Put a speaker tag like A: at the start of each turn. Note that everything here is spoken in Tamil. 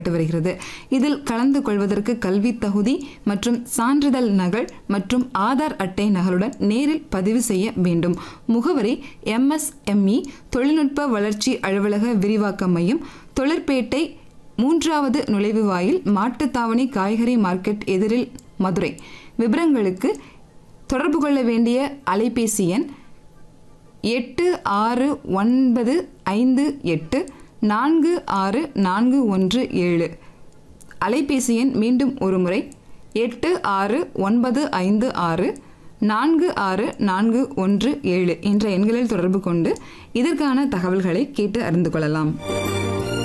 A: நடைபெற்று வருகிறது இதில் கலந்து கொள்வதற்கு கல்வி தகுதி மற்றும் சான்றிதழ் நகல் மற்றும் ஆதார் அட்டை நகலுடன் நேரில் பதிவு செய்ய வேண்டும் முகவரி எம்எஸ்எம்இ தொழில்நுட்ப வளர்ச்சி அலுவலக விரிவாக்க மையம் தொழிற்பேட்டை மூன்றாவது நுழைவு வாயில் மாட்டுத்தாவணி காய்கறி மார்க்கெட் எதிரில் மதுரை விவரங்களுக்கு தொடர்பு கொள்ள வேண்டிய அலைபேசி எண் எட்டு ஆறு ஒன்பது ஐந்து எட்டு நான்கு ஆறு நான்கு ஒன்று ஏழு அலைபேசி எண் மீண்டும் ஒரு முறை எட்டு ஆறு ஒன்பது ஐந்து ஆறு நான்கு ஆறு நான்கு ஒன்று ஏழு என்ற எண்களில் தொடர்பு கொண்டு இதற்கான தகவல்களை கேட்டு அறிந்து கொள்ளலாம்